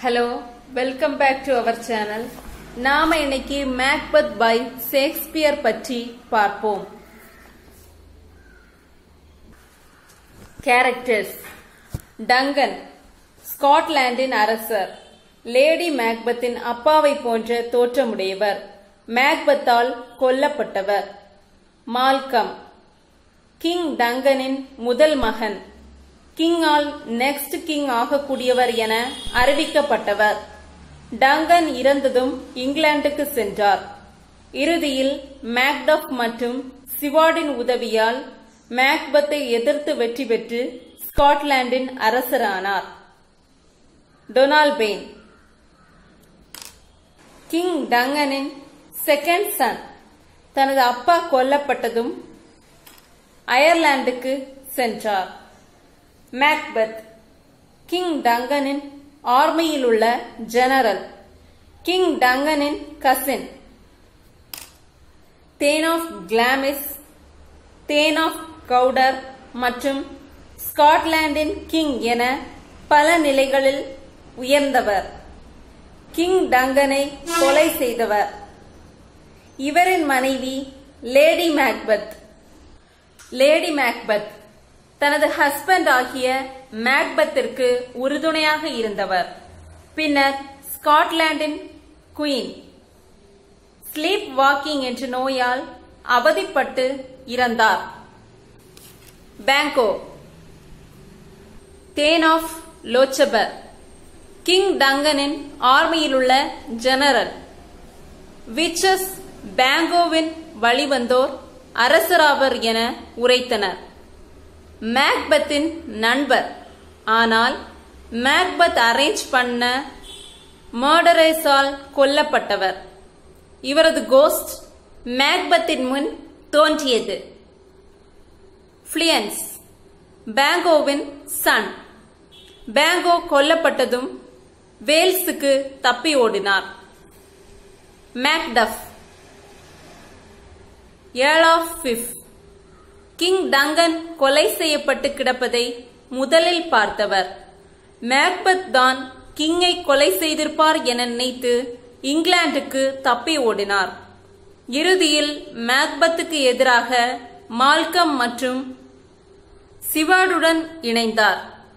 hello welcome back to our channel நாம இன்னைக்கு Macbeth by Shakespeare பற்றி பார்ப்போம் கேரக்டர்ஸ் டங்கன் ஸ்காட்லாந்தின் அரசர் லேடி மேக்பத்தின் அப்பாவை போன்ற தோற்றமுடையவர் மேக்பத்தால் கொல்லப்பட்டவர் மால்கம் கிங் டங்கனின் முதல் மகன் கிங்கால் நெக்ஸ்ட் கிங் ஆகக்கூடியவர் என அறிவிக்கப்பட்டவர் டங்கன் இறந்ததும் இங்கிலாந்துக்கு சென்றார் இறுதியில் மேக்டப் மற்றும் சிவார்டின் உதவியால் மேக்பத்தை எதிர்த்து வெற்றி பெற்று ஸ்காட்லாந்தின் அரசரானார் டொனால்ட் பெயின் கிங் டங்கனின் செகண்ட் சன் தனது அப்பா கொல்லப்பட்டதும் அயர்லாந்துக்கு சென்றார் மேக்பத் கிங் டங்கனின் ஆர்மியில் உள்ள ஜெனரல் கிங் டங்கனின் cousin thane of Glamis thane of Cawdor மற்றும் ஸ்காட்லாந்தின் கிங் என பல நிலைகளில் உயர்ந்தவர் கிங் டங்கனை கொலை செய்தவர் இவரின் மனைவி லேடி மேக்பத் லேடி மேக்பத் தனது ஹஸ்பண்ட் ஆகிய மேக்பத்திற்கு உறுதுணையாக இருந்தவர் பின்னர் ஸ்காட்லாந்தின் குயின் ஸ்லீப் வாக்கிங் என்ற நோயால் அவதிப்பட்டு இறந்தார் பேங்கோ தேன் ஆஃப் லோச்சபர் கிங் டங்கனின் ஆர்மியில் உள்ள ஜெனரல் விச்சஸ் பேங்கோவின் வழிவந்தோர் அரசராவர் என உரைத்தனர் மேக்பத்தின் நண்பர் ஆனால் மேக்பத் அரேஞ்ச் பண்ண மர்டரேஸால் கொல்லப்பட்டவர் இவரது கோஸ்ட் மேக்பத்தின் முன் தோன்றியது ஃபிளியன்ஸ் பேங்கோவின் சன் பேங்கோ கொல்லப்பட்டதும் வேல்ஸுக்கு தப்பி ஓடினார் Macduff earl of Fife king Duncan கொலை செய்யப்பட்டு கிடப்பதை முதலில் பார்த்தவர் மேக்பத் தான் கிங்கை கொலை செய்திருப்பார் என நினைத்து இங்கிலாந்துக்கு தப்பி ஓடினார் இறுதியில் மேக்பத்துக்கு எதிராக மால்கம் மற்றும் சிவார்டுடன் இணைந்தார்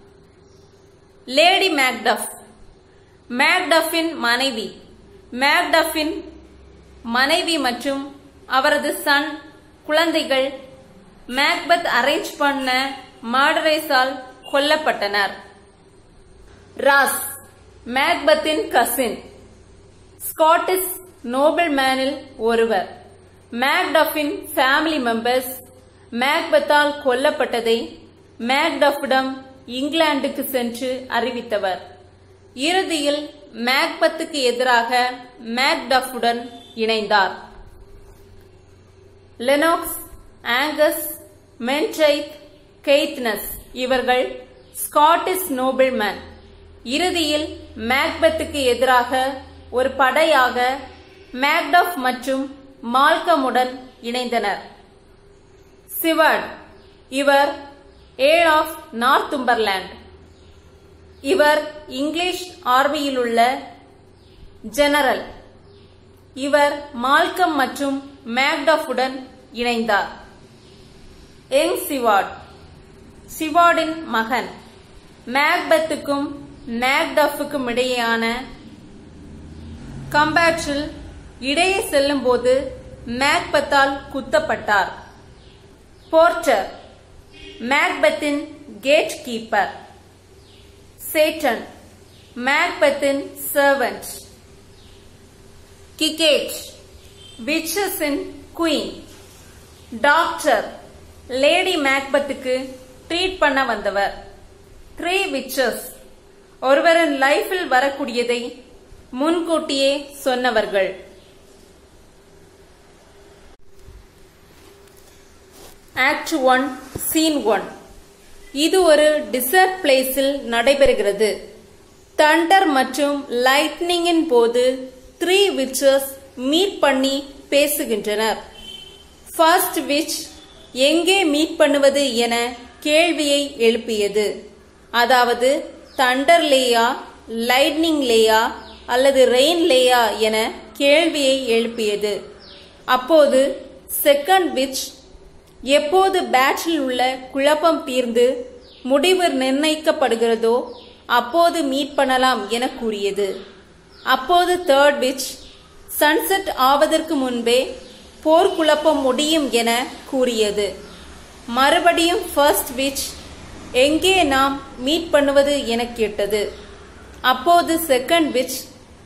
லேடி மேக்டஃப் மேக்டஃபின் மனைவி மேக்டஃபின் மனைவி மற்றும் அவரது சன் குழந்தைகள் மேக்பத் அரேஞ்ச் பண்ண மர்டரேஸால் கொல்லப்பட்டனர் ராஸ் மேக்பத்தின் கசின் ஸ்காட்டிஷ் நோபல் மேனில் ஒருவர் மேக்டஃபின் ஃபேமிலி மெம்பர்ஸ் மேக்பத்தால் கொல்லப்பட்டதை மேக்டஃபிடம் இங்கிலாந்துக்கு சென்று அறிவித்தவர் இறுதியில் மேக்பத்துக்கு எதிராக மேக்டஃபுடன் இணைந்தார் லெனோக்ஸ் ஆங்கஸ் மென்ட்ரைத் கெய்த்னஸ் இவர்கள் ஸ்காட்டிஷ் நோபல்மேன் இறுதியில் மேக்பத்துக்கு எதிராக ஒரு படையாக மேக்டஃப் மற்றும் மால்கமுடன் இணைந்தனர் சிவர்ட் இவர் ஏல் ஆஃப் நார்த்தும்பர்லாண்ட் இவர் இங்கிலீஷ் ஆர்மியில் உள்ள ஜெனரல் இவர் மால்கம் மற்றும் மேக்டஃபுடன் இணைந்தார் யங் சிவார்ட் சிவார்டின் மகன் மேக்பத்துக்கும் மேக்டஃபுக்கும் இடையேயான கம்பேட்சில் இடையே செல்லும்போது மேக்பத்தால் குத்தப்பட்டார் போர்ட்டர் மேக்பத்தின் கேட் கீப்பர் சேட்டன் மேக்பத்தின் சர்வன்ட் கிகேட் விச்சஸின் குயின் டாக்டர் லேடி மேக்பத்துக்கு ட்ரீட் பண்ண வந்தவர் த்ரீ விச்சஸ் ஒருவரின் லைஃபில் வரக்கூடியதை முன்கூட்டியே சொன்னவர்கள் ஆக்ட் ஒன் சீன் ஒன் இது ஒரு டிசர்ட் பிளேஸில் நடைபெறுகிறது தண்டர் மற்றும் லைட்னிங்கின் போது த்ரீ விச்சஸ் மீட் பண்ணி பேசுகின்றனர் ஃபர்ஸ்ட் விச் எங்கே மீட் பண்ணுவது என கேள்வியை எழுப்பியது அதாவது தண்டர்லேயா லைட்னிங் லேயா அல்லது ரெயின் லேயா என கேள்வியை எழுப்பியது அப்போது செகண்ட் விச் எப்போது பேட்டில் உள்ள குழப்பம் தீர்ந்து முடிவு நிர்ணயிக்கப்படுகிறதோ அப்போது மீட் பண்ணலாம் என கூறியது அப்போது தேர்ட் விச் சன்செட் ஆவதற்கு முன்பே போர்க்குழப்பம் முடியும் என கூறியது மறுபடியும் ஃபர்ஸ்ட் விச் எங்கே நாம் மீட் பண்ணுவது என கேட்டது அப்போது செகண்ட் விச்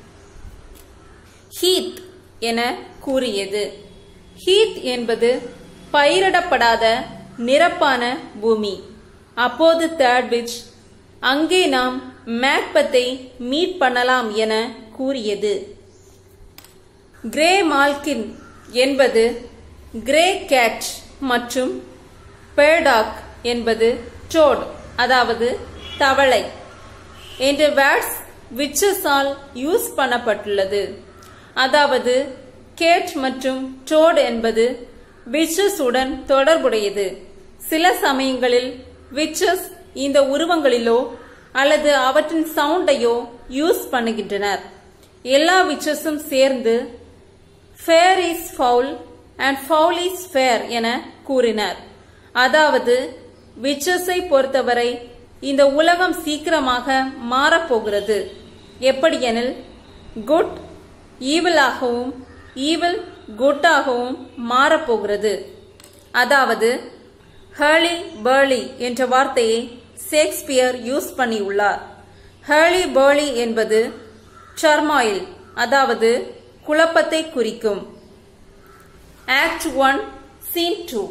ஹீத் என கூறியது ஹீத் என்பது பயிரிடப்படாத நிரப்பான பூமி அப்போது தேர்ட் விச் அங்கே நாம் மேக்பத்தை மீட் பண்ணலாம் என கூறியது கிரே மால்கின் என்பது கிரே கேட் மற்றும் பேடாக் என்பது டோட் அதாவது தவளை என்ற வேர்ட்ஸ் விச்சஸால் யூஸ் பண்ணப்பட்டுள்ளது அதாவது கேட் மற்றும் டோட் என்பது விச்சஸ் உடன் தொடர்புடையது சில சமயங்களில் விச்சஸ் இந்த உருவங்களிலோ அல்லது அவற்றின் சவுண்டையோ யூஸ் பண்ணுகின்றனர் எல்லா விச்சஸும் சேர்ந்து fair is foul and foul is fair என கூறினர் அதாவது விச்சஸை பொறுத்தவரை இந்த உலகம் சீக்கிரமாக மாறப்போகிறது எப்படியெனில் குட் ஈவிலாகவும் ஈவில் குட்டாகவும் மாறப்போகிறது அதாவது ஹேர்லி பேர்லி என்ற வார்த்தையை ஷேக்ஸ்பியர் யூஸ் பண்ணியுள்ளார் ஹேர்லி பேர்லி என்பது டர்மாயில் அதாவது குழப்பத்தை குறிக்கும் ஆக்ட் ஒன் சீன் டூ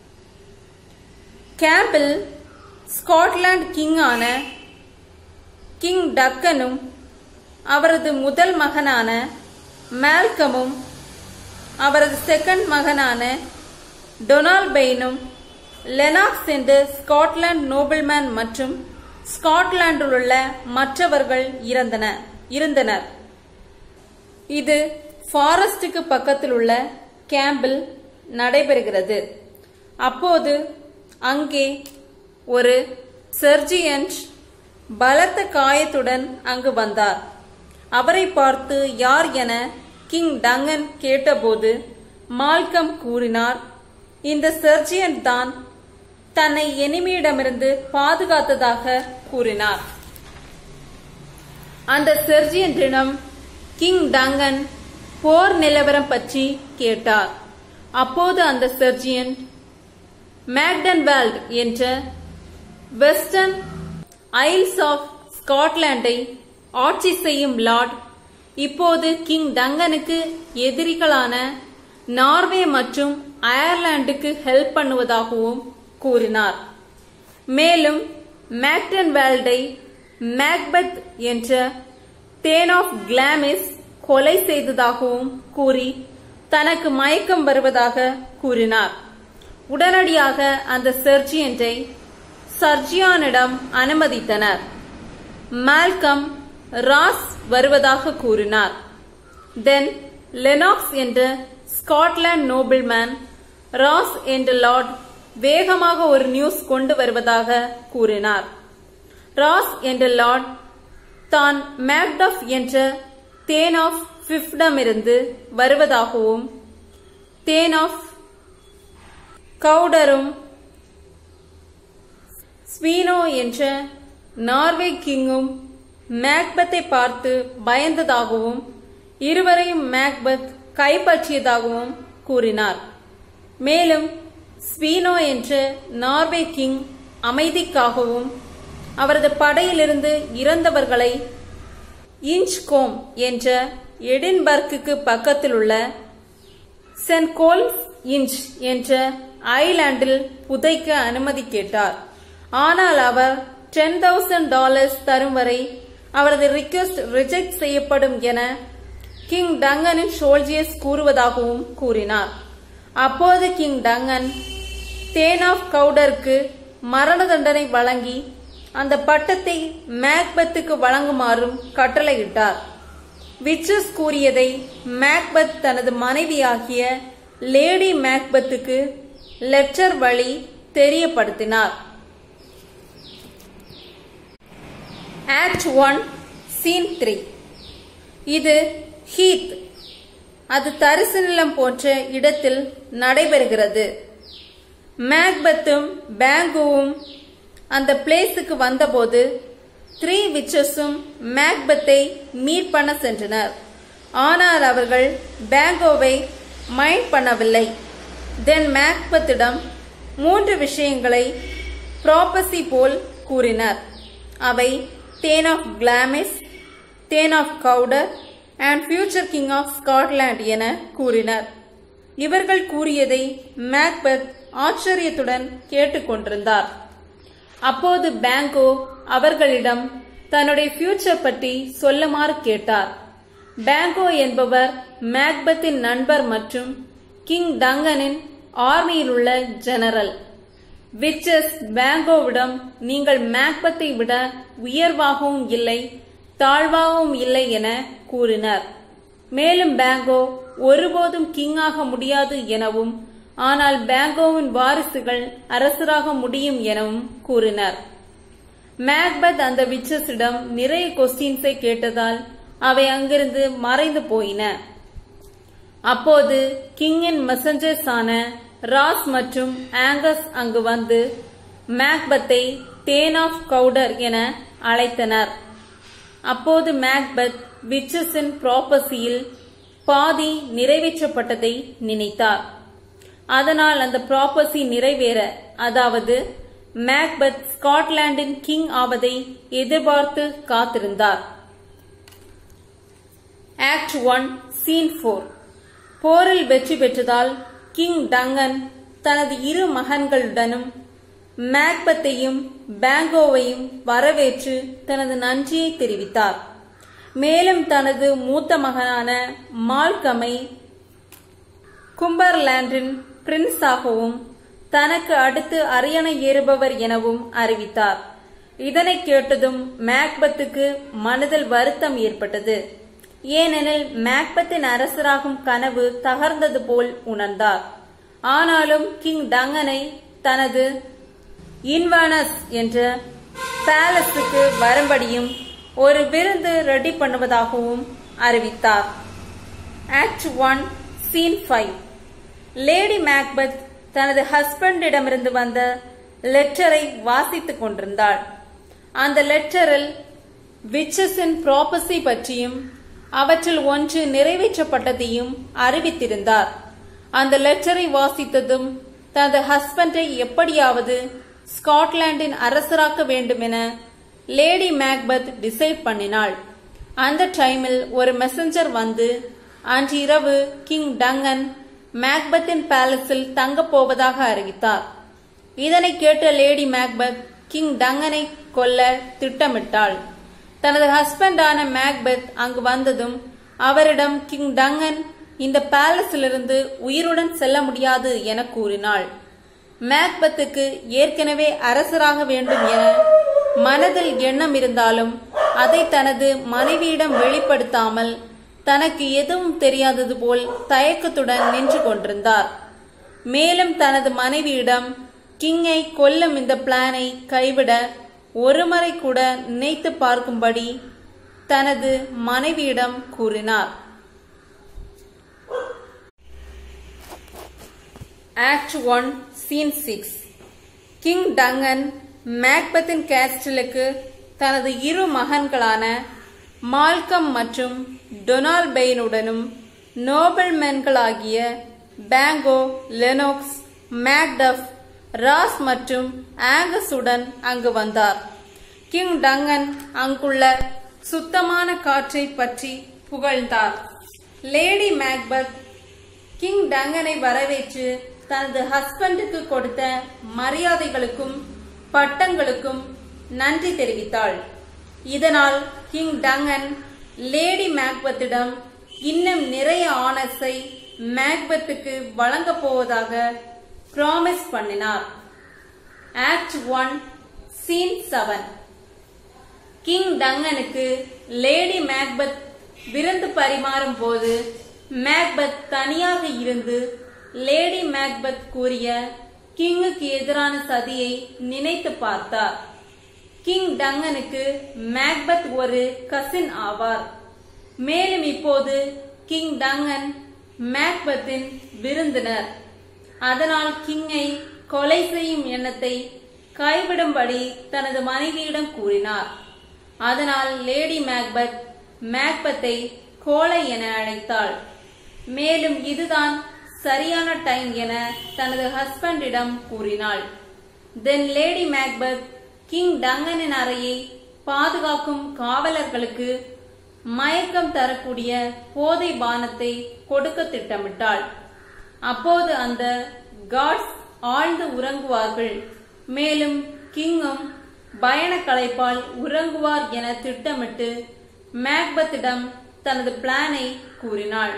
கேம்பில் ஸ்காட்லாந்து கிங்கான கிங் டக்கனும் அவரது முதல் மகனான மேல்கமும் அவரது செகண்ட் மகனான டொனால்பெயினும் லெனாக்ஸ் என்ற ஸ்காட்லாந்து நோபல்மேன் மற்றும் ஸ்காட்லாண்டில் உள்ள மற்றவர்கள் இறந்தன இருந்தனர் இது ஃபாரஸ்டுக்கு பக்கத்தில் உள்ள கேம்பில் நடைபெறுகிறது அப்போது அங்கே ஒரு சர்ஜியன்ட் பலத்த காயத்துடன் அங்கு வந்தார் அவரை பார்த்து யார் என கிங் டங்கன் கேட்டபோது மால்கம் கூறினார் இந்த சர்ஜியன் தான் தன்னை எனிமியிடமிருந்து பாதுகாத்ததாக கூறினார் அந்த சர்ஜியன்ட்டிடம் கிங் டங்கன் போர் நிலவரம் பற்றி கேட்டார் அப்போது அந்த சர்ஜியன் மேக்டன்வேல்ட் என்ற வெஸ்டர்ன் ஐல்ஸ் ஆஃப் ஸ்காட்லாண்டை ஆட்சி செய்யும் லார்ட் இப்போது கிங் டங்கனுக்கு எதிரிகளான நார்வே மற்றும் அயர்லாந்துக்கு ஹெல்ப் பண்ணுவதாகவும் கூறினார் மேலும் மேக்டன்வேல்டை மேக்பத் என்ற தேன் ஆஃப் கிளாமிஸ் கொலை செய்ததாகவும் கூறி தனக்கு மயக்கம் வருவதாக கூறினார் உடனடியாக அந்த சர்ஜியன்ட்டை சர்ஜியானிடம் அனுமதித்தனர் மால்கம் ராஸ் வருவதாக கூறினார் தென் லெனாக்ஸ் என்ற ஸ்காட்லாந்து நோபல்மேன் ராஸ் என்ற லார்ட் வேகமாக ஒரு நியூஸ் கொண்டு வருவதாக கூறினார் ராஸ் என்ற லார்ட் தான் மேக்டஃப் என்ற தேன் ஆஃப் ஃபிஃப்டமிருந்து வருவதாகவும் தேன் ஆஃப் கவுடரும் ஸ்வீனோ என்ற நார்வே கிங்கும் மேக்பத்தை பார்த்து பயந்ததாகவும் இருவரையும் மேக்பத் கைப்பற்றியதாகவும் கூறினார் மேலும் ஸ்வீனோ என்ற நார்வே கிங் அமைதிக்காகவும் அவரது படையிலிருந்து இறந்தவர்களை இன்ச்கோம் என்ற எடின்பர்க்குக்கு பக்கத்தில் உள்ள சென்ட் கோல்ஸ் இன்ச் என்ற ஐலாண்டில் புதைக்க அனுமதி கேட்டார் ஆனால் அவர் டென் தௌசண்ட் டாலர்ஸ் தரும் வரை அவரது ரிக்வெஸ்ட் ரிஜெக்ட் செய்யப்படும் என கிங் டங்கனின் சோல்ஜியர்ஸ் கூறுவதாகவும் கூறினார் அப்போது கிங் டங்கன் தேன் ஆஃப் கவுடருக்கு மரண தண்டனை வழங்கி அந்த பட்டத்தை மேக்பத்துக்கு வழங்குமாறும் கட்டளையிட்டார் விச்சஸ் கூறியதை மேக்பத் தனது மனைவியாகிய லேடி மேக்பத்துக்கு லெட்டர் வழி தெரியப்படுத்தினார் ஆக்ட் ஒன் சீன் த்ரீ இது ஹீத் அது தரிசு நிலம் போன்ற இடத்தில் நடைபெறுகிறது மேக்பத்தும் பேங்குவும் அந்த பிளேஸுக்கு வந்தபோது த்ரீ விச்சஸும் மேக்பத்தை மீட் பண்ண சென்றனர் ஆனால் அவர்கள் பேங்கோவை மைண்ட் பண்ணவில்லை தென் மேக்பத்திடம் மூன்று விஷயங்களை ப்ராப்பசி போல் கூறினர் அவை thane of Glamis thane of Cawdor and future king of Scotland என கூறினர் இவர்கள் கூறியதை மேக்பத் ஆச்சரியத்துடன் கேட்டுக்கொண்டிருந்தார் அப்போது பேங்கோ அவர்களிடம் தன்னுடைய ஃபியூச்சர் பற்றி சொல்லுமாறு கேட்டார் பேங்கோ என்பவர் மேக்பத்தின் நண்பர் மற்றும் கிங் டங்கனின் ஆர்மியில் உள்ள ஜெனரல் விச்சஸ் பேங்கோவிடம் நீங்கள் மேக்பத்தை விட உயர்வாகவும் இல்லை தாழ்வாகவும் இல்லை என கூறினர் மேலும் பேங்கோ ஒருபோதும் கிங்காக முடியாது எனவும் ஆனால் பேங்கோவின் வாரிசுகள் அரசராக முடியும் எனவும் கூறினர் மேக்பத் அந்த விச்சஸிடம் நிறைய கொஸ்டின்ஸை கேட்டதால் அவை அங்கிருந்து மறைந்து போயின அப்போது கிங்கின் மெசஞ்சர்ஸ் ஆன ராஸ் மற்றும் ஆங்கஸ் அங்கு வந்து மேக்பத்தை தேன் ஆஃப் கவுடர் என அழைத்தனர் அப்போது மேக்பத் விச்சஸின் ப்ராப்பசியில் பாதி நிறைவேற்றப்பட்டதை நினைத்தார் அதனால் அந்த ப்ராப்பசி நிறைவேற அதாவது மேக்பத் ஸ்காட்லாண்டின் கிங் ஆவதை எதிர்பார்த்து காத்திருந்தார் ஆக்ட் ஒன் சீன் போர் போரில் வெற்றி பெற்றதால் கிங் டங்கன் தனது இரு மகன்களுடனும் மேக்பத்தையும் பேங்கோவையும் வரவேற்று தனது நன்றியை தெரிவித்தார் மேலும் தனது மூத்த மகனான மால்கமை கும்பர்லாண்டின் பிரின்ஸாகவும் தனக்கு அடுத்து அரியணை ஏறுபவர் எனவும் அறிவித்தார் இதனை கேட்டதும் மேக்பத்துக்கு மனதில் வருத்தம் ஏற்பட்டது ஏனெனில் மேக்பத்தின் அரசராகும் கனவு தகர்ந்தது போல் உணர்ந்தார் ஆனாலும் கிங் டங்கனை தனது இன்வானஸ் என்ற பேலஸுக்கு வரும்படியும் ஒரு விருந்து ரெடி பண்ணுவதாகவும் அறிவித்தார் act one scene five lady Macbeth தனது ஹஸ்பண்டிடமிருந்து வந்த லெட்டரை வாசித்துக் கொண்டிருந்தாள் அந்த லெட்டரில் விச்சஸின் ப்ராப்பசி பற்றியும் அவற்றில் ஒன்று நிறைவேற்றப்பட்டதையும் அறிவித்திருந்தார் அந்த லெட்டரை வாசித்ததும் தனது ஹஸ்பண்டை எப்படியாவது ஸ்காட்லாண்டின் அரசராக்க வேண்டுமென லேடி மேக்பத் டிசைட் பண்ணினாள் அந்த டைமில் ஒரு மெசஞ்சர் வந்து அன்று இரவு கிங் டங்கன் மேக்பத்தின் பேலஸில் தங்கப் போவதாக அறிவித்தார் இதனை கேட்ட லேடி மேக்பத் கிங் டங்கனை கொல்ல திட்டமிட்டாள் தனது ஹஸ்பண்டான மேக்பெத் அங்கு வந்ததும் அவரிடம் கிங் டங்கன் இந்த பேலஸிலிருந்து உயிருடன் செல்ல முடியாது என கூறினாள் மேக்பத்துக்கு ஏற்கனவே அரசராக வேண்டும் என மனதில் எண்ணம் இருந்தாலும் அதை தனது மனைவியிடம் வெளிப்படுத்தாமல் தனக்கு எதுவும் தெரியாதது போல் தயக்கத்துடன் நின்று கொண்டிருந்தார் மேலும் தனது மனைவியிடம் கிங்கை கொல்லும் இந்த பிளானை கைவிட ஒருமுறை கூட நினைத்து பார்க்கும்படி தனது மனைவியிடம் கூறினார் act one scene six king Duncan மேக்பத்தின் கேஸ்டிலுக்கு தனது இரு மகன்களான மால்கம் மற்றும் டொனால்ட் பெயினுடனும் நோபல் மென்களாகிய பேங்கோ லெனோக்ஸ் மேக்டஃப் ராஸ் மற்றும் ஆங்கஸுடன் அங்கு வந்தார் கிங் டங்கன் அங்குள்ள சுத்தமான காற்றை பற்றி புகழ்ந்தார் லேடி மேக்பத் கிங் டங்கனை வரவேற்று தனது ஹஸ்பண்டுக்கு கொடுத்த மரியாதைகளுக்கும் பட்டங்களுக்கும் நன்றி தெரிவித்தாள் இதனால் கிங் டங்கன் லேடி மேக்பத்திடம் இன்னும் நிறைய ஆனர்ஸை மேக்பத்துக்கு வழங்கப் போவதாக ப்ராமிஸ் பண்ணினார் act one scene seven king டங்கனுக்கு லேடி மேக்பத் விருந்து பரிமாறும் போது மேக்பத் தனியாக இருந்து லேடி மேக்பத் கூறிய கிங்குக்கு எதிரான சதியை நினைத்து பார்த்தார் கிங் டங்கனுக்கு மேக்பத் ஒரு கசின் ஆவார் மேலும் இப்போது கிங் டங்கன் மேக்பத்தின் விருந்தினர் அதனால் கிங்கை கொலை செய்யும் எண்ணத்தை கைவிடும்படி தனது மனைவியிடம் கூறினார் அதனால் லேடி மேக்பத் மேக்பத்தை கோலை என அழைத்தாள் மேலும் இதுதான் சரியான டைம் என தனது ஹஸ்பண்டிடம் கூறினாள் தென் லேடி மேக்பத் கிங் டங்கனின் அறையை பாதுகாக்கும் காவலர்களுக்கு மயக்கம் தரக்கூடிய போதை பானத்தை கொடுக்க திட்டமிட்டாள் அப்போது அந்த காட்ஸ் ஆழ்ந்து உறங்குவார்கள் மேலும் கிங்கும் பயண களைப்பால் உறங்குவார் என திட்டமிட்டு மேக்பத்திடம் தனது பிளானை கூறினாள்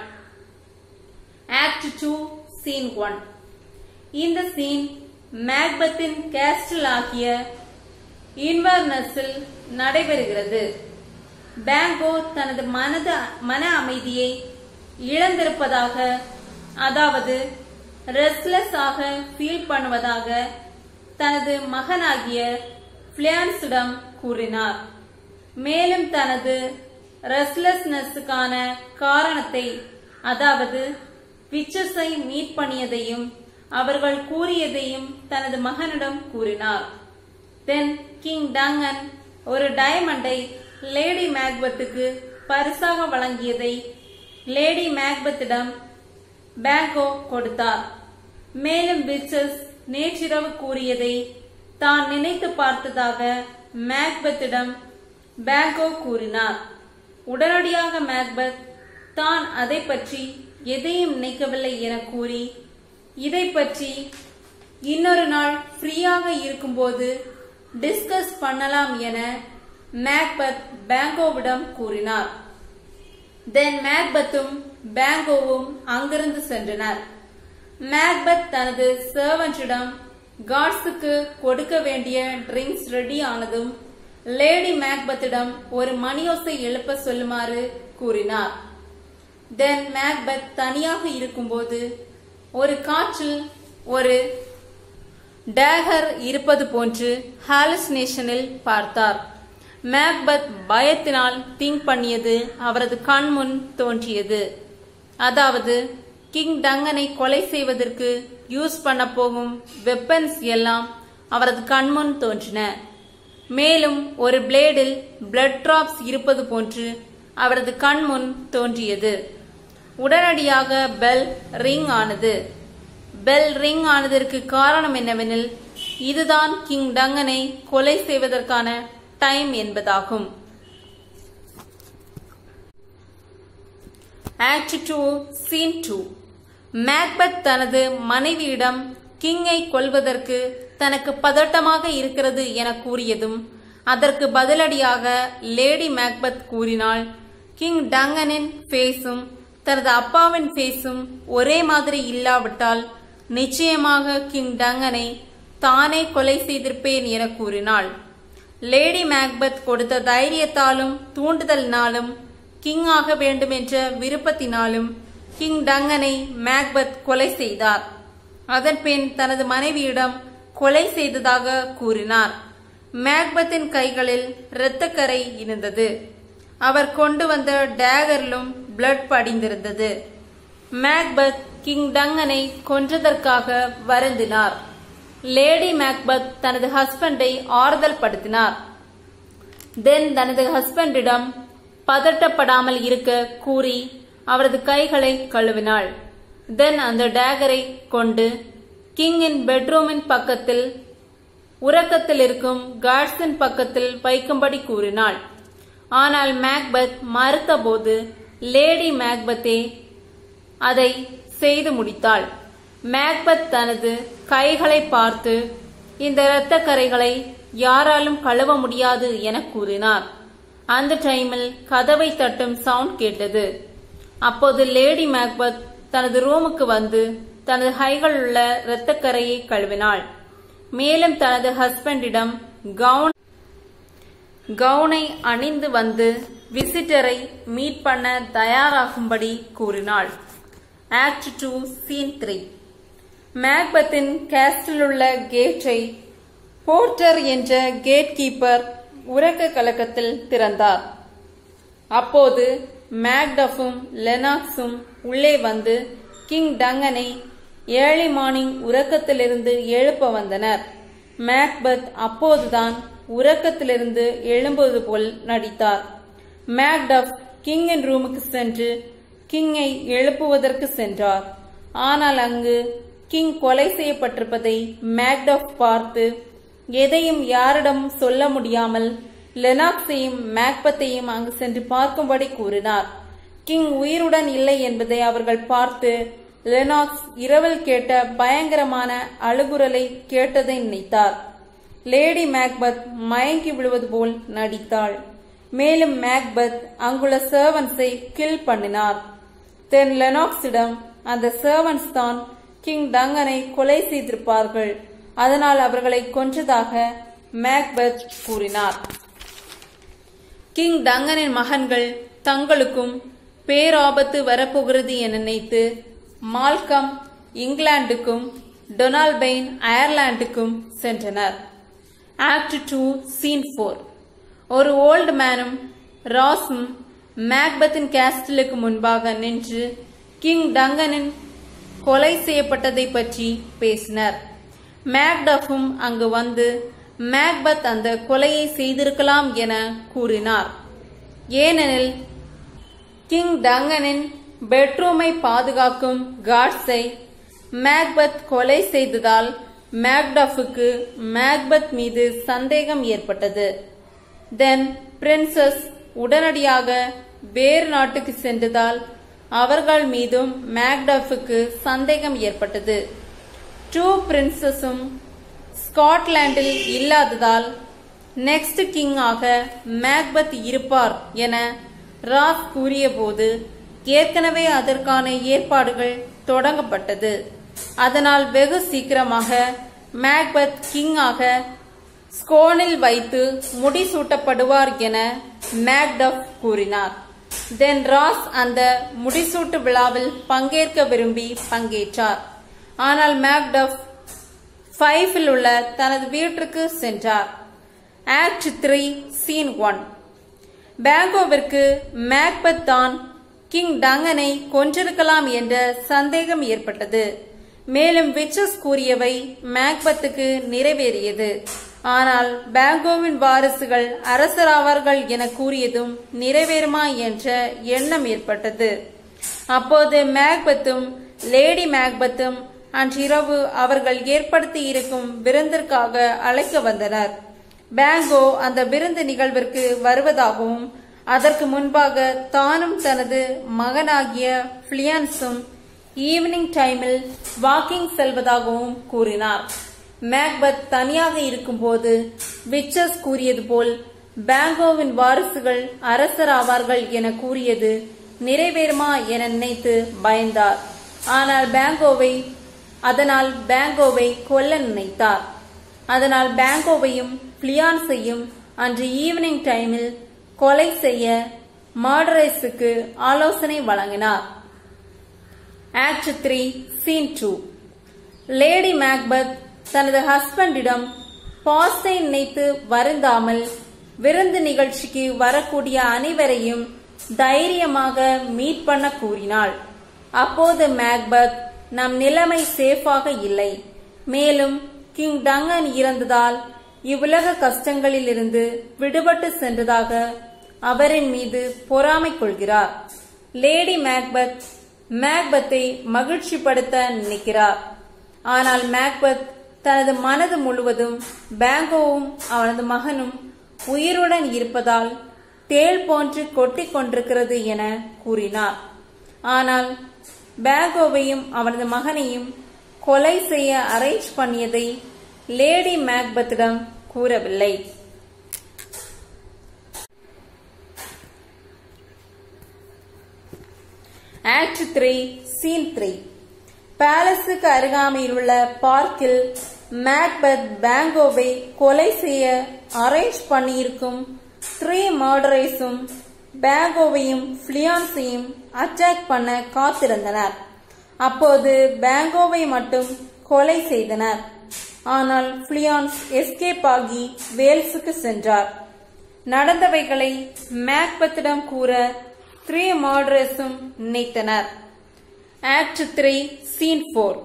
ஆக்ட் டூ சீன் ஒன் இந்த சீன் மேக்பத்தின் கேஸ்டில் ஆகிய இன்வர்னஸில் நடைபெறுகிறது பேங்கோ தனது மனத மன அமைதியை இழந்திருப்பதாக அதாவது ரெஸ்ட்லெஸ் ஆக ஃபீல் பண்ணுவதாக தனது மகனாகிய பிளியான்ஸிடம் கூறினார் மேலும் தனது ரெஸ்ட்லெஸ்னஸுக்கான காரணத்தை அதாவது விச்சஸை மீட் பண்ணியதையும் அவர்கள் கூறியதையும் தனது மகனிடம் கூறினார் தென் கிங் டங்கன் ஒரு டைமண்டை லேடி மேக்பத்துக்கு பரிசாக வழங்கியதை லேடி மேக்பத்திடம் பேங்கோ கொடுத்தார் மேலும் பிச்சஸ் நேற்றிரவு கூறியதை தான் நினைத்து பார்த்ததாக மேக்பத்திடம் பேங்கோ கூறினார் உடனடியாக மேக்பத் தான் அதை பற்றி எதையும் நினைக்கவில்லை என கூறி இதை பற்றி இன்னொரு நாள் ஃப்ரீயாக இருக்கும்போது டிஸ்கஸ் பண்ணலாம் என மேக்பத் பேங்கோவிடம் கூறினார் தென் மேக்பத்தும் பேங்கோவும் அங்கிருந்து சென்றனர் மேக்பத் தனது சர்வன்ட்டிடம் காட்ஸுக்கு கொடுக்க வேண்டிய ட்ரிங்க்ஸ் ரெடி ஆனதும் லேடி மேக்பத்திடம் ஒரு மணியோசை எழுப்ப சொல்லுமாறு கூறினார் தென் மேக்பத் தனியாக இருக்கும்போது ஒரு காற்றில் ஒரு டேகர் இருப்பது போன்று ஹாலுசினேஷனில் பார்த்தார் மேக்பத் பயத்தினால் திங்க் பண்ணியது அவரது கண்முன் தோன்றியது அதாவது கிங் டங்கனை கொலை செய்வதற்கு யூஸ் பண்ண போகும் வெப்பன்ஸ் எல்லாம் அவரது கண்முன் தோன்றின மேலும் ஒரு பிளேடில் பிளட் டிராப்ஸ் இருப்பது போன்று அவரது கண்முன் தோன்றியது உடனடியாக பெல் ரிங் ஆனது பெல் ரிங் ஆனதற்கு காரணம் என்னவெனில் இதுதான் கிங் டங்கனை கொலை செய்வதற்கான டைம் என்பதாகும் act two scene two Macbeth தனது மனைவியிடம் கிங்கை கொல்வதற்கு தனக்கு பதட்டமாக இருக்கிறது என கூறியதும் அதற்கு பதிலடியாக லேடி மேக்பத் கூறினாள் கிங் டங்கனின் ஃபேஸும் தனது அப்பாவின் ஃபேஸும் ஒரே மாதிரி இல்லாவிட்டால் நிச்சயமாக கிங் டங்கனை தானே கொலை செய்திருப்பேன் என கூறினாள் லேடி மேக்பத் கொடுத்த தைரியத்தாலும் தூண்டுதலினாலும் கிங் ஆக வேண்டும் என்ற விருப்பத்தினாலும் கிங் டங்கனை மேக்பத் கொலை செய்தார் அதன்பின் தனது மனைவியிடம் கொலை செய்ததாக கூறினார் மேக்பத்தின் கைகளில் இரத்தக்கரை இருந்தது அவர் கொண்டு வந்த டேகரிலும் பிளட் படிந்திருந்தது மேக்பத் கிங் டங்கனை கொன்றதற்காக வருந்தினார் லேடி மேக்பத் தனது ஹஸ்பண்டை ஆறுதல் படுத்தினார் தென் தனது ஹஸ்பண்டிடம் பதட்டப்படாமல் இருக்க கூறி அவரது கைகளை கழுவினாள் தென் அந்த டேகரை கொண்டு கிங்கின் பெட்ரூமின் பக்கத்தில் உறக்கத்தில் இருக்கும் காட்ஸின் பக்கத்தில் வைக்கும்படி கூறினாள் ஆனால் மேக்பத் மறுத்தபோது லேடி மேக்பத்தே அதை செய்து முடித்தாள் மேக்பத் தனது கைகளை பார்த்து இந்த இரத்தக்கரைகளை யாராலும் கழுவ முடியாது என கூறினார் அந்த டைமில் கதவை தட்டும் சவுண்ட் கேட்டது அப்போது லேடி மேக்பத் தனது ரூமுக்கு வந்து தனது கைகள் உள்ள இரத்தக்கரையை கழுவினாள் மேலும் தனது ஹஸ்பண்டிடம் கவுன் கவுனை அணிந்து வந்து விசிட்டரை மீட் பண்ண தயாராகும்படி கூறினாள் ஆக்ட் டூ சீன் த்ரீ மேக்பத்தின் கேஸ்டில் உள்ள கேட்டை போர்ட்டர் என்ற கேட் கீப்பர் உறக்க கலக்கத்தில் திறந்தார் அப்போது மேக்டஃபும் லெனாக்ஸும் உள்ளே வந்து கிங் டங்கனை ஏர்லி மார்னிங் உறக்கத்திலிருந்து எழுப்ப வந்தனர் மேக்பத் அப்போதுதான் உறக்கத்திலிருந்து எழும்புவது போல் நடித்தார் மேக்டஃப் கிங்கின் ரூமுக்கு சென்று கிங்கை எழுப்புவதற்கு சென்றார் ஆனால் அங்கு கிங் கொலை செய்யப்பட்டிருப்பதை மேக்டஃப் பார்த்து எதையும் யாரிடமும் சொல்ல முடியாமல் லெனாக்ஸையும் மேக்பத்தையும் அங்கு சென்று பார்க்கும்படி கூறினார் கிங் உயிருடன் இல்லை என்பதை அவர்கள் பார்த்து லெனாக்ஸ் இரவில் கேட்ட பயங்கரமான அழுகுரலை கேட்டதை நினைத்தார் லேடி மேக்பத் மயங்கி விழுவது போல் நடித்தாள் மேலும் மேக்பத் அங்குள்ள சர்வன்ஸை கில் பண்ணினார் தென் லெனாக்ஸிடம் அந்த சர்வன்ஸ் தான் கிங் டங்கனை கொலை செய்திருப்பார்கள் அதனால் அவர்களை கொன்றதாக மேக்பத் கூறினார் கிங் டங்கனின் மகன்கள் தங்களுக்கும் பேராபத்து வரப்போகிறது என நினைத்து மால்கம் இங்கிலாந்துக்கும் டொனால்ட் பெயின் அயர்லாந்துக்கும் சென்றனர் ஆக்ட் டூ சீன் ஃபோர் ஒரு ஓல்டு மேனும் ராஸும் மேக்பத்தின் கேஸ்டலுக்கு முன்பாக நின்று கிங் டங்கனின் கொலை செய்யப்பட்டதை பற்றி பேசினர் மேக்டஃபும் அங்கு வந்து மேக்பத் அந்த கொலையை செய்திருக்கலாம் என கூறினார் ஏனெனில் கிங் டங்கனின் பெட்ரூமை பாதுகாக்கும் காட்ஸை மேக்பத் கொலை செய்ததால் மேக்டஃபுக்கு மேக்பத் மீது சந்தேகம் ஏற்பட்டது தென் பிரின்சஸ் உடனடியாக வேறு நாட்டுக்கு சென்றதால் அவர்கள் மீதும் மேக்டஃபுக்கு சந்தேகம் ஏற்பட்டது டூ பிரின்சஸும் ஸ்காட்லாண்டில் இல்லாததால் நெக்ஸ்ட் கிங்காக மேக்பத் இருப்பார் என ராஸ் கூறியபோது ஏற்கனவே அதற்கான ஏற்பாடுகள் தொடங்கப்பட்டது அதனால் வெகு சீக்கிரமாக மேக்பத் கிங்காக ஸ்கோனில் வைத்து முடிசூட்டப்படுவார் என மேக்டஃப் கூறினார் தென் ராஸ் அந்த முடிசூட்டு விழாவில் பங்கேற்க விரும்பி பங்கேற்றார் ஆனால் மேக்டஃப் ஃபைஃபில் உள்ள தனது வீட்டிற்கு சென்றார் ஆக்ட் த்ரீ சீன் ஒன் பேங்கோவிற்கு மேக்பத் தான் கிங் டங்கனை கொன்றிருக்கலாம் என்ற சந்தேகம் ஏற்பட்டது மேலும் விச்சஸ் கூறியவை மேக்பத்துக்கு நிறைவேறியது ஆனால் பேங்கோவின் வாரிசுகள் அரசராவார்கள் என கூறியதும் நிறைவேறுமா என்ற எண்ணம் ஏற்பட்டது அப்போது மேக்பத்தும் லேடி மேக்பத்தும் அன்றிரவு அவர்கள் ஏற்படுத்தி இருக்கும் விருந்திற்காக அழைக்க வந்தனர் பேங்கோ அந்த விருந்து நிகழ்விற்கு வருவதாகவும் அதற்கு முன்பாக தானும் தனது மகனாகிய பிளியன்ஸும் ஈவினிங் டைமில் வாக்கிங் செல்வதாகவும் கூறினார் மேக்பத் தனியாக இருக்கும்போது விச்சஸ் கூறியது போல் பேங்கோவின் வாரிசுகள் அரசராவார்கள் என கூறியது நிறைவேறுமா என நினைத்து பயந்தார் ஆனால் பேங்கோவை அதனால் பேங்கோவை கொல்ல நினைத்தார் அதனால் பேங்கோவையும் பிளியான்ஸையும் அன்று ஈவினிங் டைமில் கொலை செய்ய மர்டரைஸுக்கு ஆலோசனை வழங்கினார் act three scene two lady Macbeth தனது ஹஸ்பண்டிடம் பாஸ்டை நினைத்து வருந்தாமல் விருந்து நிகழ்ச்சிக்கு வரக்கூடிய அனைவரையும் தைரியமாக மீட் பண்ண கூறினாள் அப்போது மேக்பத் நம் நிலைமை சேஃபாக இல்லை மேலும் கிங் டங்கன் இறந்ததால் இவ்வுலக கஷ்டங்களிலிருந்து விடுபட்டு சென்றதாக அவரின் மீது பொறாமை கொள்கிறார் லேடி மேக்பத் மேக்பத்தை மகிழ்ச்சிப்படுத்த நினைக்கிறார் ஆனால் மேக்பத் தனது மனது முழுவதும் பேங்கோவும் அவனது மகனும் உயிருடன் இருப்பதால் தேள் போன்று கொட்டிக் கொண்டிருக்கிறது என கூறினார் ஆனால் பேங்கோவையும் அவனது மகனையும் கொலை செய்ய அரேஞ்ச் பண்ணியதை லேடி மேக்பத்திடம் கூறவில்லை ஆக்ட் த்ரீ சீன் த்ரீ பேலஸுக்கு அருகாமையில் உள்ள பார்க்கில் மேக்பத் பேங்கோவை கொலை செய்ய அரேஞ்ச் பண்ணியிருக்கும் த்ரீ மர்டரைஸும் பேங்கோவையும் பிளியான்ஸையும் அட்டாக் பண்ண காத்திருந்தனர் அப்போது பேங்கோவை மட்டும் கொலை செய்தனர் ஆனால் பிளியான்ஸ் எஸ்கேப் ஆகி வேல்ஸுக்கு சென்றார் நடந்தவைகளை மேக்பத்திடம் கூற த்ரீ மர்டரஸும் நினைத்தனர் act three scene four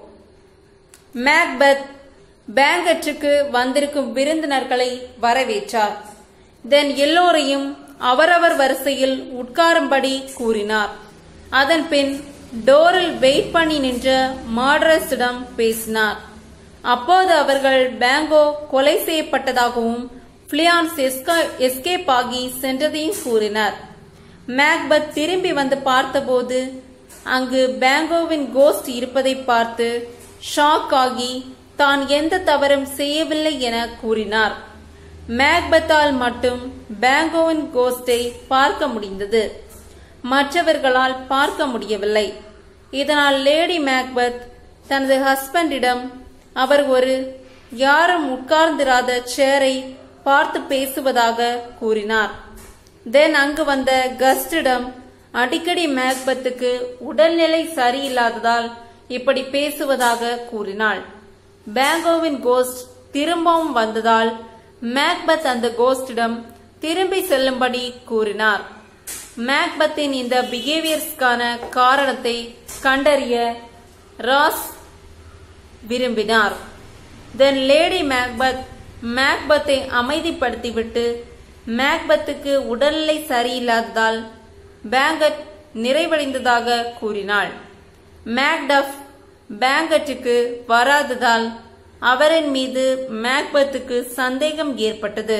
Macbeth பேங்கற்றுக்கு வந்திருக்கும் விருந்தினர்களை வரவேற்றார் தென் எல்லோரையும் அவரவர் வரிசையில் உட்காரும்படி கூறினார் அதன் பின் டோரில் வெயிட் பண்ணி நின்ற மாடரஸிடம் பேசினார் அப்போது அவர்கள் பேங்கோ கொலை செய்யப்பட்டதாகவும் பிளியான்ஸ் எஸ்கேப் ஆகி சென்றதையும் கூறினார் மேக்பத் திரும்பி வந்து பார்த்தபோது அங்கு பேங்கோவின் கோஸ்ட் இருப்பதை பார்த்து ஷாக் ஆகி தான் எந்த தவறும் செய்யவில்லை என கூறினார் மேக்பத்தால் மட்டும் பேங்கோவின் கோஸ்டை பார்க்க முடிந்தது மற்றவர்களால் பார்க்க முடியவில்லை இதனால் லேடி மேக்பத் தனது ஹஸ்பண்டிடம் அவர் ஒரு யாரும் உட்கார்ந்திராத சேரை பார்த்து பேசுவதாக கூறினார் தென் அங்கு வந்த கஸ்டிடம் அடிக்கடி மேக்பத்துக்கு உடல்நிலை சரியில்லாததால் இப்படி பேசுவதாக கூறினாள் பேங்கோவின் கோஸ்ட் திரும்பவும் வந்ததால் மேக்பத் அந்த கோஸ்டிடம் திரும்பி செல்லும்படி கூறினார் மேக்பத்தின் இந்த பிஹேவியர்ஸ்க்கான காரணத்தை கண்டறிய ராஸ் விரும்பினார் தென் லேடி மேக்பத் மேக்பத்தை அமைதிப்படுத்திவிட்டு மேக்பத்துக்கு உடல்நிலை சரியில்லாததால் பேங்கட் நிறைவடைந்ததாக கூறினாள் மேக்டஃப் பேங்கட்டுக்கு வராததால் அவரின் மீது மேக்பத்துக்கு சந்தேகம் ஏற்பட்டது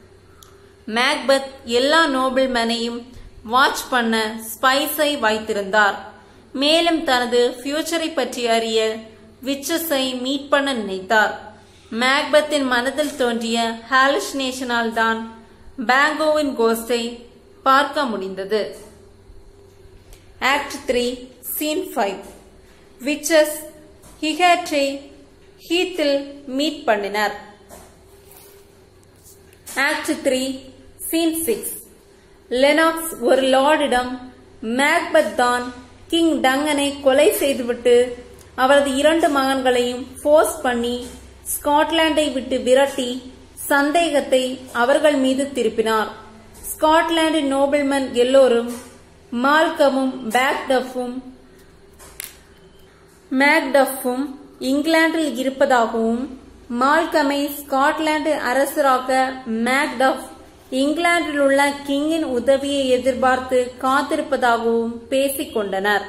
மேக்பத் எல்லா நோபல்மேனையும் வாட்ச் பண்ண ஸ்பைஸை வைத்திருந்தார் மேலும் தனது ஃபியூச்சரை பற்றி அறிய விச்சஸை மீட் பண்ண நினைத்தார் மேக்பத்தின் மனதில் தோன்றிய ஹாலுசினேஷனால் தான் பேங்கோவின் கோஸ்டை பார்க்க முடிந்தது act three scene five witches ஹிஹேட்ரை ஹீத்தில் மீட் பண்ணினர் act three scene six Lennox ஒரு லார்டிடம் மேக்பத் தான் கிங் டங்கனை கொலை செய்துவிட்டு அவரது இரண்டு மகன்களையும் ஃபோர்ஸ் பண்ணி ஸ்காட்லாண்டை விட்டு விரட்டி சந்தேகத்தை அவர்கள் மீது திருப்பினார் ஸ்காட்லாந்து நோபல்மன் எல்லோரும் மால்கமும் பேக்டஃபும் மேக்டஃபும் இங்கிலாந்தில் இருப்பதாகவும் மால்கமை ஸ்காட்லாந்து அரசராக மேக்டஃப் இங்கிலாந்தில் உள்ள கிங்கின் உதவியை எதிர்பார்த்து காத்திருப்பதாகவும் பேசிக் கொண்டனர்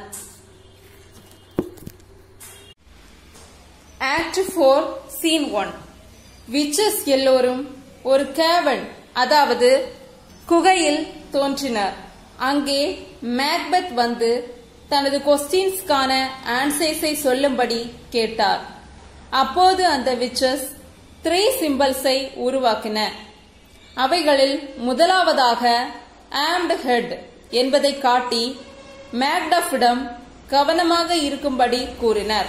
act four scene one witches எல்லோரும் ஒரு கேவன் அதாவது குகையில் தோன்றினர் அங்கே மேக்பத் வந்து தனது கொஸ்டின்ஸ்க்கான ஆன்சர்ஸை சொல்லும்படி கேட்டார் அப்போது அந்த விச்சஸ் த்ரீ சிம்பிள்ஸை உருவாக்கின அவைகளில் முதலாவதாக ஆம்ட் ஹெட் என்பதை காட்டி மேக்டஃபிடம் கவனமாக இருக்கும்படி கூறினர்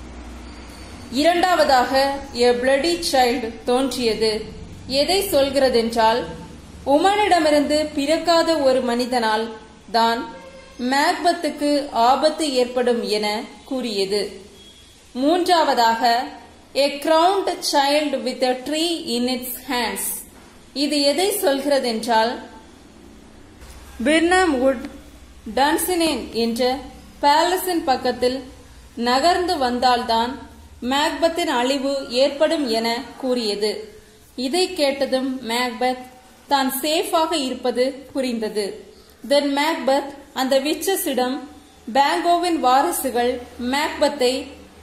இரண்டாவதாக எ பிளடி சைல்டு தோன்றியது எதை சொல்கிறதென்றால் உமனிடமிருந்து பிறக்காத ஒரு மனிதனால் தான் மேக்பத்துக்கு ஆபத்து ஏற்படும் என கூறியது மூன்றாவதாக a crowned child with a tree in its hands இது எதை சொல்கிறதென்றால் பிர்னாம் வுட் டன்சினேன் என்ற பேலஸின் பக்கத்தில் நகர்ந்து வந்தால்தான் மேக்பத்தின் அழிவு ஏற்படும் என கூறியது இதை கேட்டதும் மேக்பத் தான் சேஃபாக இருப்பது புரிந்தது தென் மேக்பத் அந்த விச்சஸிடம் பேங்கோவின் வாரிசுகள் மேக்பத்தை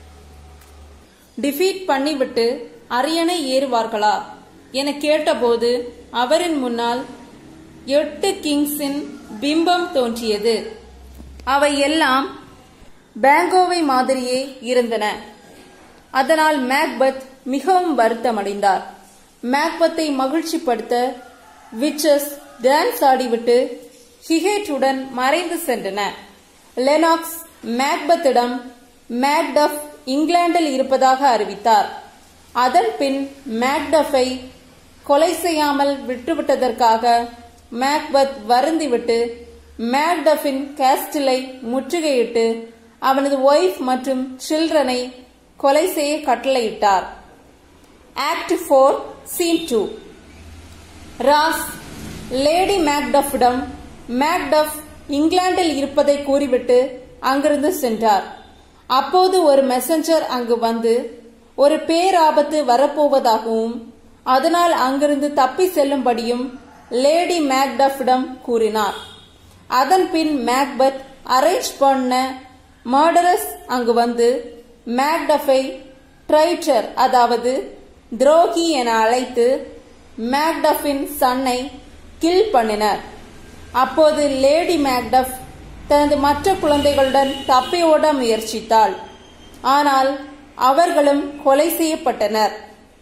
டிஃபீட் பண்ணிவிட்டு அரியணை ஏறுவார்களா என கேட்டபோது அவரின் முன்னால் எட்டு கிங்ஸின் பிம்பம் தோன்றியது அவை எல்லாம் பேங்கோவை மாதிரியே இருந்தன அதனால் மேக்பத் மிகவும் வருத்தமடைந்தார் மேக்பத்தை மகிழ்ச்சிப்படுத்த விச்சஸ் டான்ஸ் ஆடிவிட்டு ஹிகேட்டுடன் மறைந்து சென்றன லெனாக்ஸ் மேக்பத்திடம் மேக்டஃப் இங்கிலாந்தில் இருப்பதாக அறிவித்தார் அதன் பின் மேக்டஃபை கொலை செய்யாமல் விட்டுவிட்டதற்காக மேக்பத் வருந்திவிட்டு மேக்டஃபின் கேஸ்டிலை முற்றுகையிட்டு அவனது ஒய்ஃப் மற்றும் சில்ட்ரனை கொலை செய்ய கட்டளையிட்டார் act four scene two Ross lady மேக்டஃபிடம் மேக்டஃப் இங்கிலாந்தில் இருப்பதை கூறிவிட்டு அங்கிருந்து சென்றார் அப்போது ஒரு மெசஞ்சர் அங்கு வந்து ஒரு பேராபத்து வரப்போவதாகவும் அதனால் அங்கிருந்து தப்பி செல்லும்படியும் லேடி மேக்டஃபிடம் கூறினார் அதன் பின் மேக்பத் அரேஞ்ச் பண்ண மர்டரஸ் அங்கு வந்து மேக்டஃபை ட்ரைட்டர் அதாவது துரோகி என அழைத்து மேக்டஃபின் சன்னை கில் பண்ணினர் அப்போது லேடி மேக்டஃப் தனது மற்ற குழந்தைகளுடன் தப்பி ஓட முயற்சித்தாள் ஆனால் அவர்களும் கொலை செய்யப்பட்டனர்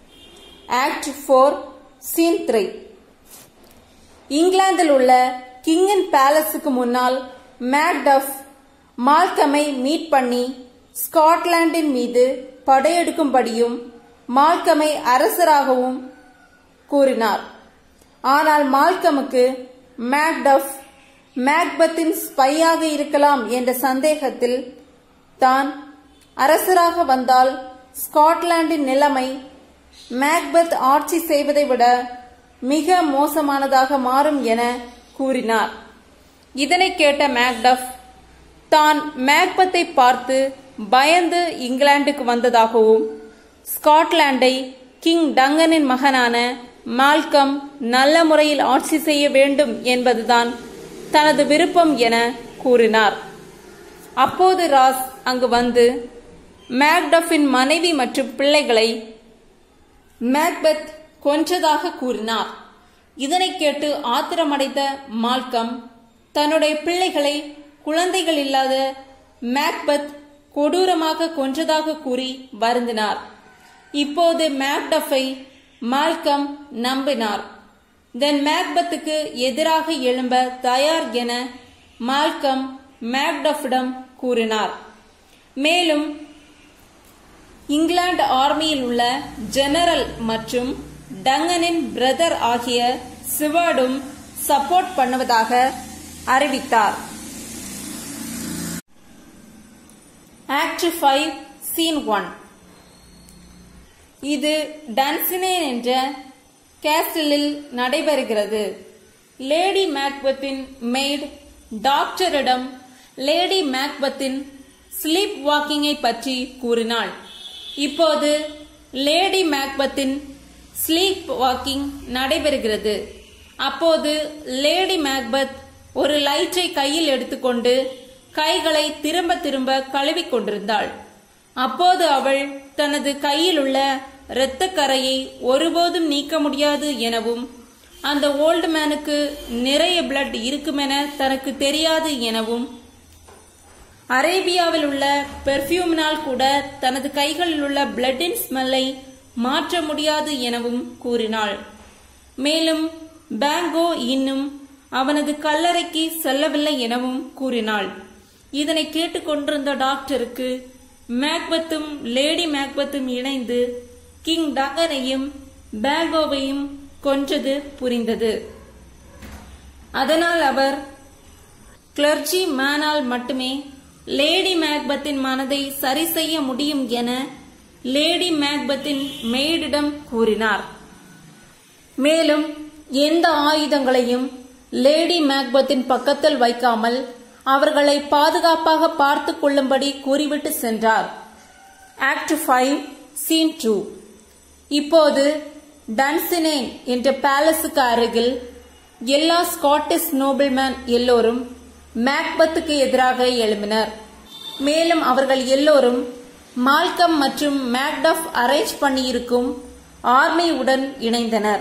ஆக்ட் ஃபோர் சீன் த்ரீ இங்கிலாந்தில் உள்ள கிங்கன் பேலஸுக்கு முன்னால் மேக்டஃப் மால்கமை மீட் பண்ணி ஸ்காட்லாண்டின் மீது படையெடுக்கும்படியும் மால்கமை அரசராகவும் கூறினார் ஆனால் மால்கமுக்கு மேக்டஃப் மேக்பத்தின் ஸ்பையாக இருக்கலாம் என்ற சந்தேகத்தில் தான் அரசராக வந்தால் ஸ்காட்லாந்தின் நிலைமை மேக்பத் ஆட்சி செய்வதை விட மிக மோசமானதாக மாறும் என கூறினார் இதனை கேட்ட மேக்டஃப் தான் மேக்பத்தை பார்த்து பயந்து இங்கிலாந்துக்கு வந்ததாகவும் ஸ்காட்லாண்டை கிங் டங்கனின் மகனான மால்கம் நல்ல முறையில் ஆட்சி செய்ய வேண்டும் என்பதுதான் தனது விருப்பம் என கூறினார் அப்போது ராஸ் அங்கு வந்து மேக்டஃபின் மனைவி மற்றும் பிள்ளைகளை மேக்பெத் கொன்றதாக கூறினார் இதனை கேட்டு ஆத்திரமடைந்த மால்கம் தன்னுடைய பிள்ளைகளை குழந்தைகள் இல்லாத மேக்பத் கொடூரமாக கொன்றதாக கூறி வருந்தினார் இப்போது மேக்டஃபை மால்கம் நம்பினார் தென் மேக்பத்துக்கு எதிராக எழும்ப தயார் என மால்கம் மேக்டஃபிடம் கூறினார் மேலும் இங்கிலாந்து ஆர்மியில் உள்ள ஜெனரல் மற்றும் டங்கனின் பிரதர் ஆகிய சிவர்டும் சப்போர்ட் பண்ணுவதாக அறிவித்தார் ஆக்ட் ஃபைவ் சீன் ஒன் இது டன்சினே என்ற கேஸ்டலில் நடைபெறுகிறது லேடி மேக்பத்தின் மெய்ட் டாக்டரிடம் லேடி மேக்பத்தின் ஸ்லீப் வாக்கிங்கை பற்றி கூறினாள் இப்போது லேடி மேக்பத்தின் ஸ்லீப் வாக்கிங் நடைபெறுகிறது அப்போது லேடி மேக்பத் ஒரு லைட்டை கையில் எடுத்துக்கொண்டு கைகளை திரும்ப திரும்ப கழுவிக் கொண்டிருந்தாள் அப்போது அவள் தனது கையில் உள்ள இரத்தக்கரையை ஒருபோதும் நீக்க முடியாது எனவும் அந்த ஓல்டு மேனுக்கு நிறைய பிளட் இருக்குமென தனக்கு தெரியாது எனவும் அரேபியாவில் உள்ள பெர்ஃபியூமினால் கூட தனது கைகளில் உள்ள பிளட்டின் ஸ்மெல்லை மாற்ற முடியாது எனவும் கூறினாள் மேலும் பேங்கோ இன்னும் அவனது கல்லறைக்கு செல்லவில்லை எனவும் கூறினாள் இதனை கேட்டுக்கொண்டிருந்த டாக்டருக்கு மேக்பத்தும் லேடி மேக்பத்தும் இணைந்து கிங் டங்கனையும் பேங்கோவையும் கொன்றது புரிந்தது அதனால் அவர் கிளர்ஜி மேனால் மட்டுமே லேடி மேக்பத்தின் மனதை சரி செய்ய முடியும் என லேடி மேக்பத்தின் மெய்டிடம் கூறினார் மேலும் எந்த ஆயுதங்களையும் லேடி மேக்பத்தின் பக்கத்தில் வைக்காமல் அவர்களை பாதுகாப்பாக பார்த்து கொள்ளும்படி கூறிவிட்டு சென்றார் ஆக்ட் ஃபைவ் சீன் டூ இப்போது டன்சினேன் என்ற பேலஸுக்கு அருகில் எல்லா ஸ்காட்டிஷ் நோபிள்மேன் எல்லோரும் மேக்பத்துக்கு எதிராக எழும்பினர் மேலும் அவர்கள் எல்லோரும் மால்கம் மற்றும் மேக்டஃப் அரேஞ்ச் பண்ணியிருக்கும் ஆர்மியுடன் இணைந்தனர்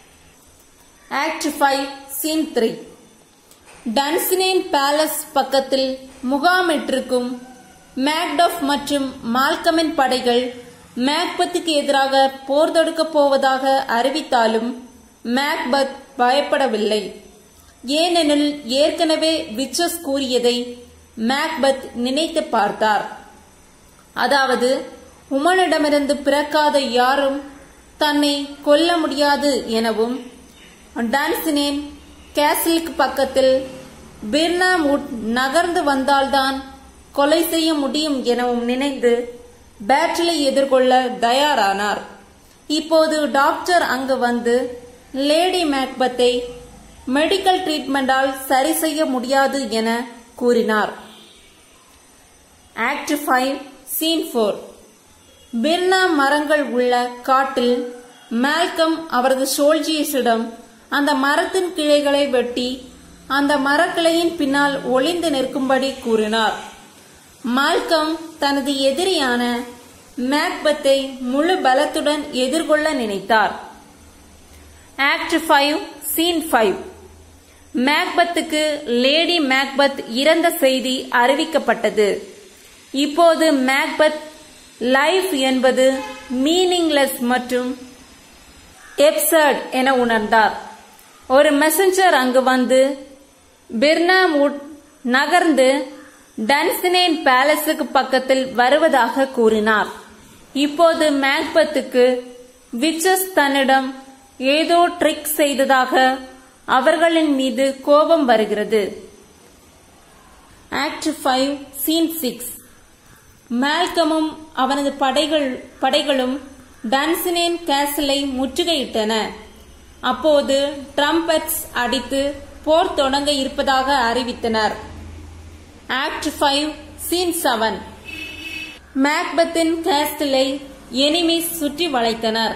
act five scene three Dunsinane palace பக்கத்தில் முகாமிட்டிருக்கும் மேக்டஃப் மற்றும் மால்கமின் படைகள் மேக்பத்துக்கு எதிராக போர் தொடுக்கப் போவதாக அறிவித்தாலும் மேக்பத் பயப்படவில்லை ஏனெனில் ஏற்கனவே விச்சஸ் கூறியதை மேக்பத் நினைத்து பார்த்தார் அதாவது உமனிடமிருந்து பிறக்காத யாரும் தன்னை கொல்ல முடியாது எனவும் டான்சினேன் கேசலுக்கு பக்கத்தில் பிர்னாமுட் நகர்ந்து வந்தால்தான் கொலை செய்ய முடியும் எனவும் நினைந்து பேட்டிலை எதிர்கொள்ள தயாரானார் இப்போது டாக்டர் அங்கு வந்து லேடி மேக்பத்தை மெடிக்கல் ட்ரீட்மெண்டால் சரி செய்ய முடியாது என கூறினார் act five scene four Birnam மரங்கள் உள்ள காட்டில் மால்கம் அவரது சோல்ஜியர்ஸிடம் அந்த மரத்தின் கிளைகளை வெட்டி அந்த மரக்கிளையின் பின்னால் ஒளிந்து நிற்கும்படி கூறினார் மால்கம் தனது எதிரியான மேக்பத்தை முழு பலத்துடன் எதிர்கொள்ள நினைத்தார் ஆக்ட் ஃபைவ் சீன் ஃபைவ் மேக்பத்துக்கு லேடி மேக்பத் இறந்த செய்தி அறிவிக்கப்பட்டது இப்போது மேக்பத் லைஃப் என்பது மீனிங்லெஸ் மற்றும் எப்சர்ட் என உணர்ந்தார் ஒரு மெசஞ்சர் அங்கு வந்து பிர்னாமுட் நகர்ந்து டன்சினேன் பேலஸுக்கு பக்கத்தில் வருவதாக கூறினார் இப்போது மேக்பத்துக்கு விச்சஸ் தன்னிடம் ஏதோ ட்ரிக் செய்ததாக அவர்களின் மீது கோபம் வருகிறது ஆக்ட் ஃபைவ் சீன் சிக்ஸ் மால்கமும் அவனது படைகள் படைகளும் டன்சினேன் கேசலை முற்றுகையிட்டன அப்போது ட்ரம்பட்ஸ் அடித்து போர் தொடங்க இருப்பதாக அறிவித்தனர் ஆக்ட் ஃபைவ் சீன் செவன் மேக்பத்தின் கேஸ்டலை எனிமிஸ் சுற்றி வளைத்தனர்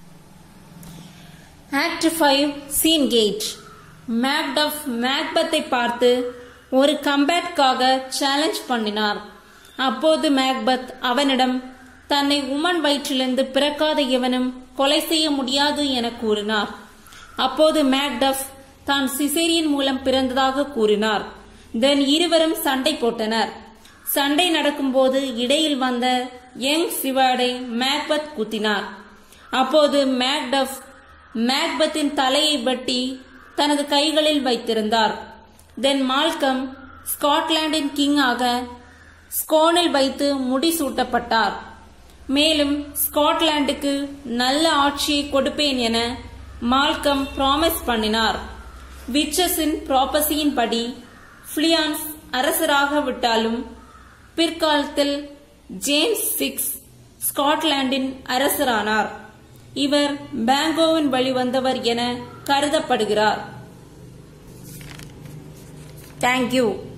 act five scene eight Macduff மேக்பத்தை பார்த்து ஒரு கம்பேட்காக சேலஞ்ச் பண்ணினார் அப்போது மேக்பத் அவனிடம் தன்னை உமன் வயிற்றிலிருந்து பிறக்காத எவனும் கொலை செய்ய முடியாது என கூறினார் அப்போது மேக்டப் தான் சிசேரியன் மூலம் பிறந்ததாக கூறினார் தென் இருவரும் சண்டை போட்டனர் சண்டை நடக்கும்போது இடையில் வந்த யங் சிவாடை மேக்பத் குத்தினார் அப்போது மேக்டப் மேக்பத்தின் தலையை வெட்டி தனது கைகளில் வைத்திருந்தார் தென் மால்கம் ஸ்காட்லாண்டின் கிங் ஆக ஸ்கோனில் வைத்து முடிசூட்டப்பட்டார் மேலும் ஸ்காட்லாண்டுக்கு நல்ல ஆட்சியை கொடுப்பேன் என மால்கம் ப்ராமிஸ் பண்ணினார் விச்சஸின் ப்ராப்பசியின்படி பிளியான்ஸ் அரசராக விட்டாலும் பிற்காலத்தில் ஜேம்ஸ் சிக்ஸ் ஸ்காட்லாண்டின் அரசரானார் இவர் பேங்கோவின் வழிவந்தவர் என கருதப்படுகிறார் தேங்க்யூ